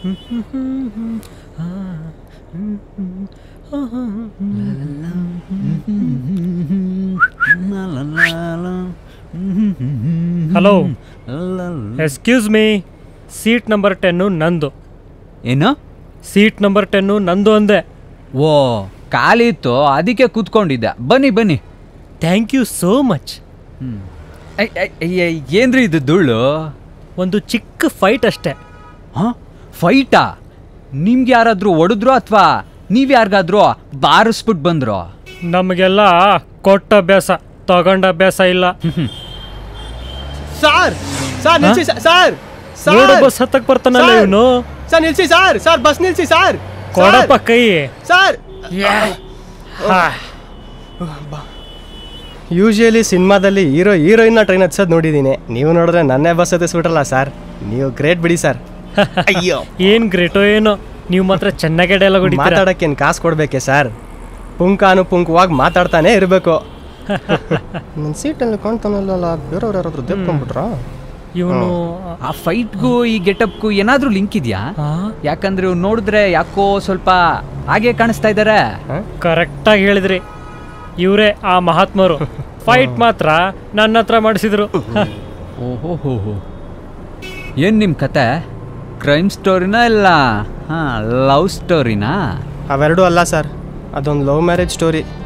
Hello excuse me seat number ten ನಂದು ಏನು seat number ten ನಂದು ಅಂದೆ ಓ ಖಾಲಿ ಇತ್ತು ಅದಕ್ಕೆ ಕೂತ್ಕೊಂಡಿದ್ದೆ ಬನ್ನಿ ಬನ್ನಿ ಥ್ಯಾಂಕ್ ಯು ಸೋ ಮಚ್ ಐ, ಐ, ಐ, ಐ, ಏನ್ರಿ ಇದು ಧೂಳು ಒಂದು ಚಿಕ್ಕ ಫೈಟ್ ಅಷ್ಟೇ ಹಾಂ ಫೈಟಾ ನಿಮ್ಗೆ ಯಾರಾದ್ರೂ ಹೊಡೆದ್ರು ಅಥವಾ ನೀವು ಯಾರಿಗಾದ್ರೂ ಬಾರಿಸ್ಬಿಟ್ಟು ಬಂದ್ರೋ ನಮಗೆಲ್ಲ ಕೊಟ್ಟ ಅಭ್ಯಾಸ ತಗೊಂಡ ಅಭ್ಯಾಸ ಇಲ್ಲ ಸರ್ ಸರ್ ನಿಲ್ಸಿ ಸರ್ ಸರ್ ನೋಡು ಬಸ್ ಹತ್ತಕ್ ಬರ್ತಾನಲ್ಲ ಸರ್! ಇವನು ಸರ್ ನಿಲ್ಸಿ ಸರ್ ಸರ್ ಬಸ್ ನಿಲ್ಸಿ ಸರ್ ಕೊಡಪ್ಪ ಕೈ ಸರ್ ಯೂಶುವಲಿ ಸಿನಿಮಾದಲ್ಲಿ ಹೀರೋ ಹೀರೋಯಿನ್ನ ಟ್ರೈನ್ ಹತ್ಸೋದು ನೋಡಿದ್ದೀನಿ ನೀವು ನೋಡಿದ್ರೆ ನನ್ನೇ ಬಸ್ ಹತ್ತಿಸ್ಬಿಟ್ರಲ್ಲ ಸರ್ ನೀವು ಗ್ರೇಟ್ ಬಿಡಿ ಸರ್ ಅಯ್ಯೋ ಏನ್ ಗ್ರೇಟೋ ಏನೋ ನೀವು ಮಾತ್ರ ಚೆನ್ನಾಗಿ ಡೈಲಾಗ್ ಹೊಡಿತೀರಾ ಮಾತಾಡಕ್ಕೇನು ಕಾಸು ಕೊಡ್ಬೇಕೆ ಸರ್ ಪುಂಕಾನು ಪುಂಕವಾಗಿ ಮಾತಾಡ್ತಾನೆ ಇರಬೇಕು ನನ್ನ ಸೀಟಲ್ಲಿ ಕಾಣ್ತಾನಲ್ಲ ಬೇರೆಯವ್ರು ಯಾರಾದ್ರೂ ದೇಪ್ಕೊಂಡ್ಬಿಟ್ರಾ ಇವನು ಆ ಫೈಟ್ಗೂ ಈ ಗೆಟಪ್ಗೂ ಏನಾದ್ರೂ ಲಿಂಕ್ ಇದೆಯಾ ಯಾಕಂದ್ರೆ ಇವ್ರು ನೋಡಿದ್ರೆ ಯಾಕೋ ಸ್ವಲ್ಪ ಹಾಗೆ ಕಾಣಿಸ್ತಾ ಇದ್ದಾರೆ ಕರೆಕ್ಟಾಗಿ ಹೇಳಿದ್ರಿ ಇವರೇ ಆ ಮಹಾತ್ಮರು ಫೈಟ್ ಮಾತ್ರ ನನ್ನ ಹತ್ರ ಮಾಡಿಸಿದ್ರು ಓಹೋ ಹೋ ಹೋ ಏನು ನಿಮ್ಮ ಕತೆ ಕ್ರೈಮ್ ಸ್ಟೋರಿನಾ ಇಲ್ಲ ಹಾಂ ಲವ್ ಸ್ಟೋರಿನಾ ಅವೆರಡೂ ಅಲ್ಲ ಸರ್ ಅದೊಂದು ಲವ್ ಮ್ಯಾರೇಜ್ ಸ್ಟೋರಿ